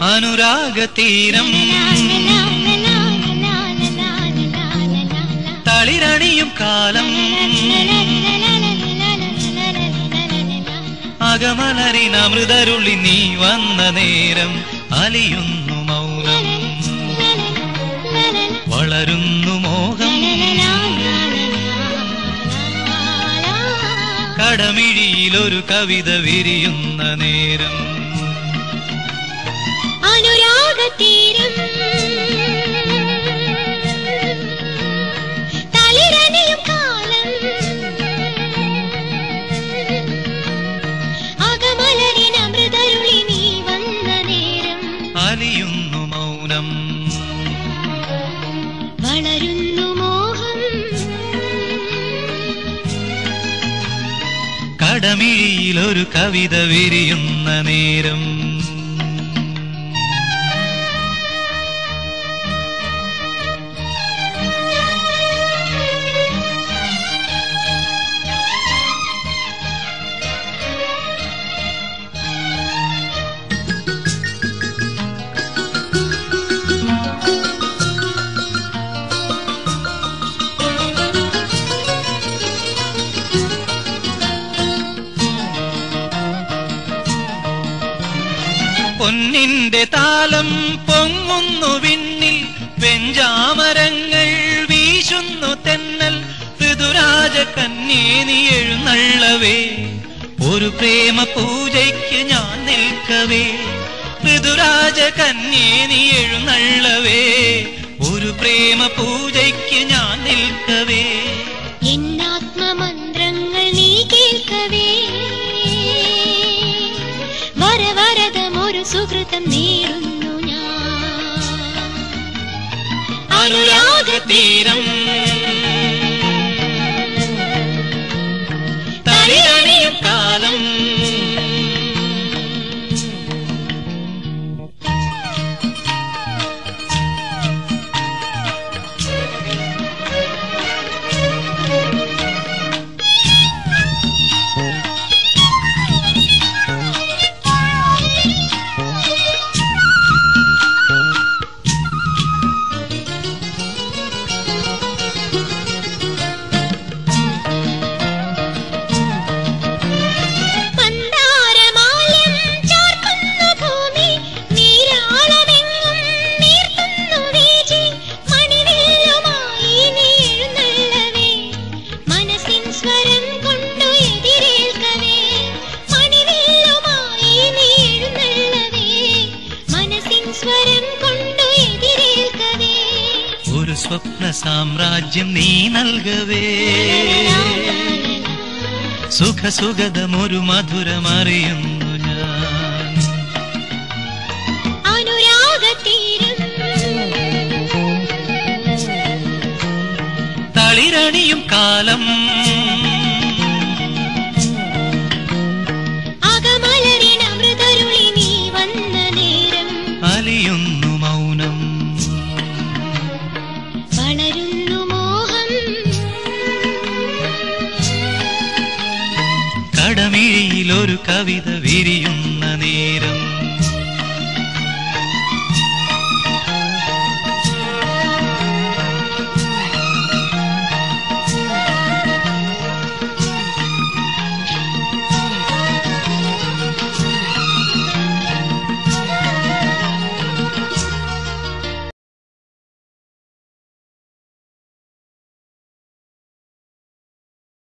അനുരാഗതീരം തളിരണിയും കാലം അകമലരിനമൃതരുളി നീ വന്ന നേരം അലിയുന്നു മൗനം വളരുന്നു മോഹം കടമിഴിയിലൊരു കവിത വിരിയുന്ന നേരം അനുരാഗതീരം തളിരണിയും കാലം അകമലരിനമൃതരുളി നീ വന്ന നേരം അലിയുന്നു മൗനം വളരുന്നു മോഹം കടമിഴിയിലൊരു കവിത വിരിയുന്ന നേരം പൊന്നിന്റെ താലം പൊങ്ങുന്നു വിണ്ണിൽ വെഞ്ചാമരങ്ങൾ വീശുന്നു തെന്നൽ ഋതുരാജ കന്യേ നീ എഴുന്നള്ളവേ ഒരു പ്രേമ പൂജയ്ക്ക് ഞാൻ നിൽക്കവേ ഋതുരാജ കന്യേ നീ എഴുന്നള്ളവേ ഒരു പ്രേമ പൂജയ്ക്ക് ഞാൻ നിൽക്കവേ എന്നാത്മമന്ത്രങ്ങൾ നീ കേൾക്കവേ വരവരതമൊരു സുഹൃതം നേടുന്നു ഞാൻ അനുരാഗതീരം തളിരണിയും കാലം മന്ദാരമാല്യം ചാർക്കുന്നു ഭൂമി നീരാളമെങ്ങും നീർത്തുന്നു വീചി മണിവില്ലുമായി നീ എഴുന്നള്ളവേ മനസ്സിൻ സ്വരം കൊണ്ടു എതിരേൽക്കവേ മണിവില്ലുമായി നീ എഴുന്നള്ളവേ മനസ്സിൻ സ്വരം കൊണ്ടു എതിരേൽക്കവേ ഒരു സ്വപ്ന സാമ്രാജ്യം നീ നൽകവേ സുഖ സുഗതമൊരു മധുരമറിയുന്നു ഞാൻ അനുരാഗതീരം തളിരണിയും കാലം അകമലരിനമൃതരുളി നീ വന്ന നേരം അലിയുന്നു മൗനം വളരുന്നു മോഹം കടമിഴിയിലൊരു കവിത വിരിയുന്നു